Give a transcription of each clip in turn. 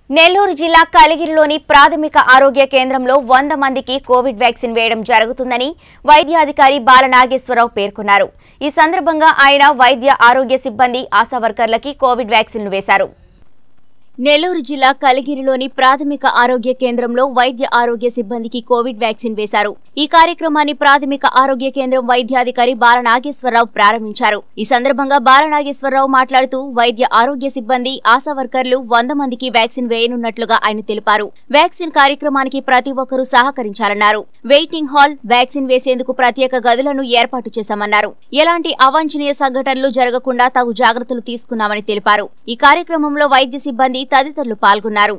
నెల్లూరు జిల్లా కలిగిరిలోని ప్రాథమిక ఆరోగ్య కేంద్రంలో వంద మందికి కోవిడ్ వ్యాక్సిన్ వేయడం జరుగుతుందని వైద్యాధికారి బాలనాగేశ్వరరావు పేర్కొన్నారు ఈ సందర్భంగా ఆయన వైద్య ఆరోగ్య సిబ్బంది ఆశా వర్కర్లకి కోవిడ్ వ్యాక్సిన్లు వేశారు నెల్లూరు జిల్లా కలిగిరిలోని ప్రాథమిక ఆరోగ్య కేంద్రంలో వైద్య ఆరోగ్య సిబ్బందికి కోవిడ్ వ్యాక్సిన్ వేశారు ఈ కార్యక్రమాన్ని ప్రాథమిక ఆరోగ్య కేంద్రం వైద్యాధికారి బాలనాగేశ్వరరావు ప్రారంభించారు ఈ సందర్భంగా బాలనాగేశ్వరరావు మాట్లాడుతూ వైద్య ఆరోగ్య సిబ్బంది ఆశా వర్కర్లు వంద మందికి వ్యాక్సిన్ వేయనున్నట్లుగా ఆయన తెలిపారు వ్యాక్సిన్ కార్యక్రమానికి ప్రతి ఒక్కరూ సహకరించాలన్నారు వెయిటింగ్ హాల్ వ్యాక్సిన్ వేసేందుకు ప్రత్యేక గదులను ఏర్పాటు చేశామన్నారు ఎలాంటి అవాంఛనీయ సంఘటనలు జరగకుండా తగు జాగ్రత్తలు తీసుకున్నామని తెలిపారు ఈ కార్యక్రమంలో వైద్య సిబ్బంది తదితరులు పాల్గొన్నారు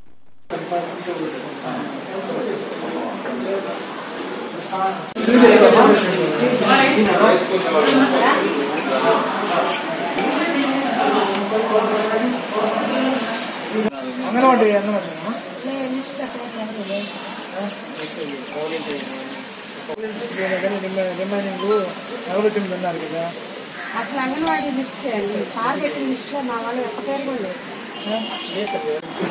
అంగన్వాడి అంగన్వాడి అమ్మా? కానీ రిమ- రిమైనింగ్ నలభై తొమ్మిది అన్నారు కదా అసలు అంగన్వాడీ లిస్ట్ అండి సార్ పెట్టిన లిస్ట్ లో మా వాళ్ళు ఒక్క పేరు కూడా లేదు సార్.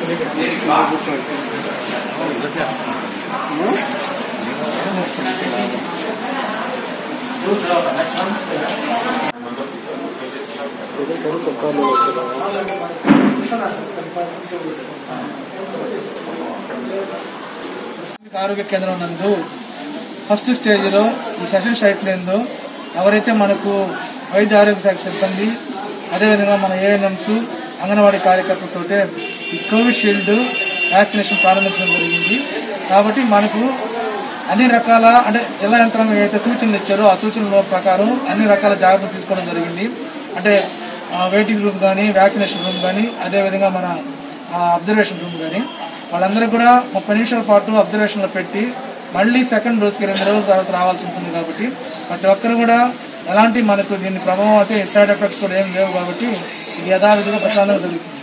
ఆరోగ్య కేంద్రం నందు ఫస్ట్ స్టేజ్లో ఈ సెషన్ సైట్ నందు ఎవరైతే మనకు వైద్య ఆరోగ్య శాఖ సిబ్బంది అదేవిధంగా మన ఏఎన్ఎంస్ అంగన్వాడీ కార్యకర్తలతోటే ఈ కోవిషీల్డ్ వ్యాక్సినేషన్ ప్రారంభించడం జరిగింది కాబట్టి మనకు అన్ని రకాల అంటే జిల్లా యంత్రాంగం ఏదైతే సూచనలు ఇచ్చారో ఆ సూచనల ప్రకారం అన్ని రకాల జాగ్రత్తలు తీసుకోవడం జరిగింది అంటే వెయిటింగ్ రూమ్ కానీ వ్యాక్సినేషన్ రూమ్ కానీ అదేవిధంగా మన అబ్జర్వేషన్ రూమ్ కానీ వాళ్ళందరూ కూడా ముప్పై నిమిషాల పాటు అబ్జర్వేషన్లో పెట్టి మళ్ళీ సెకండ్ డోస్కి రెండు రోజుల తర్వాత రావాల్సి ఉంటుంది కాబట్టి ప్రతి ఒక్కరు కూడా ఎలాంటి మనకు దీని ప్రభావం అయితే సైడ్ ఎఫెక్ట్స్ కూడా ఏం లేవు కాబట్టి ఇది యథావిధిగా ప్రశాంతంగా జరుగుతుంది